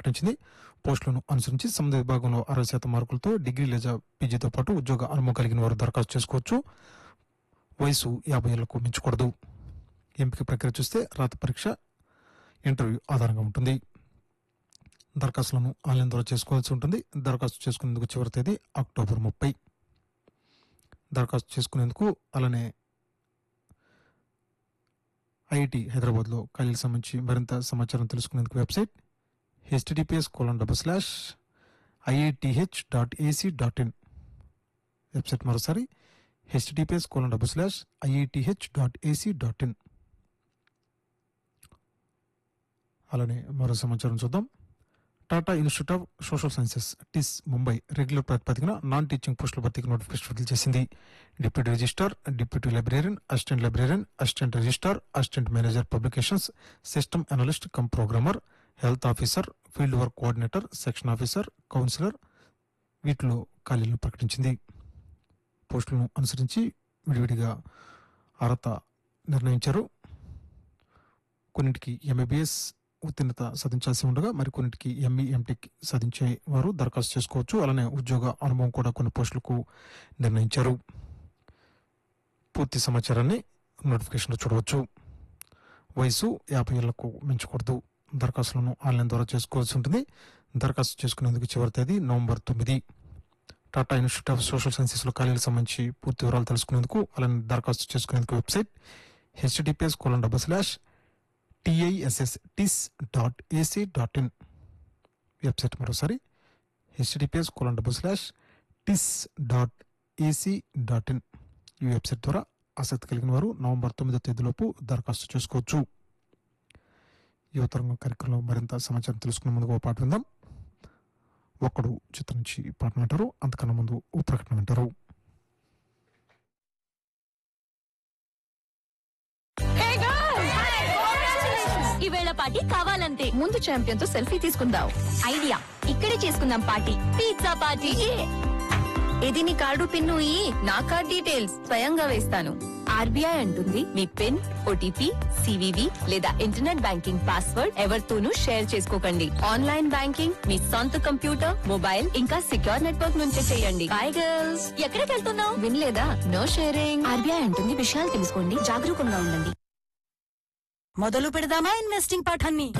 ప్రకటించింది పోస్టులను అనుసరించి సంబంధిత విభాగంలో అరవై శాతం మార్కులతో డిగ్రీ లేదా పీజీతో పాటు ఉద్యోగ అనుభవం కలిగిన వారు దరఖాస్తు చేసుకోవచ్చు వయసు యాభై ఏళ్లకు మించకూడదు ఎంపిక ప్రక్రియ చూస్తే రాత పరీక్ష ఇంటర్వ్యూ ఆధారంగా ఉంటుంది దరఖాస్తులను ఆన్లైన్ ద్వారా చేసుకోవాల్సి ఉంటుంది దరఖాస్తు చేసుకునేందుకు చివరి తేదీ అక్టోబర్ ముప్పై దరఖాస్తు చేసుకునేందుకు అలానే ఐఐటి హైదరాబాద్లో ఖాళీలకు సంబంధించి మరింత సమాచారం తెలుసుకునేందుకు website HTTPS colon double slash IITH dot AC dot in website మరోసారి HTTPS colon double slash IITH dot AC dot in అలానే మరో సమాచారం చూద్దాం Tata institute of social sciences TISS Mumbai regular ప్రాతిపదికన నాన్ టీచింగ్ పోస్టుల భర్తీకి నోటిఫికేషన్ విడుదల చేసింది deputy registrar deputy librarian assistant librarian assistant registrar assistant manager publications system analyst cum programmer health officer field work coordinator section officer counsellor వీటిలో ఖాళీలను ప్రకటించింది పోస్టులను అనుసరించి విడివిడిగా అర్హత నిర్ణయించారు కొన్నింటికి ఎంబీబీఎస్ ఉత్తీర్ణత సాధించాల్సి ఉండగా మరికొన్నిటికి ఎంఈ ఎంటెక్ సాధించే వారు దరఖాస్తు చేసుకోవచ్చు అలానే ఉద్యోగ అనుభవం కూడా కొన్ని పోస్టులకు నిర్ణయించారు పూర్తి సమాచారాన్ని నోటిఫికేషన్లో చూడవచ్చు వయసు యాభై ఏళ్లకు మించకూడదు దరఖాస్తులను ఆన్లైన్ ద్వారా చేసుకోవాల్సి ఉంటుంది దరఖాస్తు చేసుకునేందుకు చివరి తేదీ నవంబర్ తొమ్మిది టాటా ఇన్స్టిట్యూట్ ఆఫ్ సోషల్ సైన్సెస్లో ఖాళీలకు సంబంధించి పూర్తి వివరాలు తెలుసుకునేందుకు అలానే దరఖాస్తు చేసుకునేందుకు website HTTPS colon double slash TISS TISS dot AC dot in website మరోసారి HTTPS colon double slash TISS dot AC dot in ఈ వెబ్సైట్ ద్వారా ఆసక్తి కలిగిన వారు నవంబర్ తొమ్మిదో తేదీలోపు దరఖాస్తు చేసుకోవచ్చు యువతరంగం కార్యక్రమంలో మరింత సమాచారం తెలుసుకునే ముందుగా ఓ పాట విందాం ఒక్కడు చిత్రం నుంచి పాట వింటారు అంతకన్నా ముందు ఓ ప్రకటన వింటారు ఈవేళ పార్టీ కావాలంతే ముందు ఛాంపియన్ తో సెల్ఫీ తీసుకుందాం ఐడియా ఇక్కడే చేసుకుందాం పార్టీ పిజ్జా పార్టీ ఇది నీ కార్డు పిన్ను ఈ నా కార్డ్ డీటెయిల్స్ స్వయంగా వేస్తాను ఆర్బీఐ అంటుంది మీ పిన్ ఓటీపీ సివివి లేదా ఇంటర్నెట్ బ్యాంకింగ్ పాస్వర్డ్ ఎవరితోనూ షేర్ చేసుకోకండి ఆన్లైన్ బ్యాంకింగ్ మీ సొంత కంప్యూటర్ మొబైల్ ఇంకా సిక్యూర్ నెట్వర్క్ నుంచే చేయండి బై గర్ల్స్ ఎక్కడికి వెళ్తున్నావు వినలేదా నో షేరింగ్ ఆర్బీఐ అంటుంది విషయాలు తెలుసుకోండి జాగరూకంగా ఉండండి మొదలు పెడదామా ఇన్వెస్టింగ్ పాఠాన్ని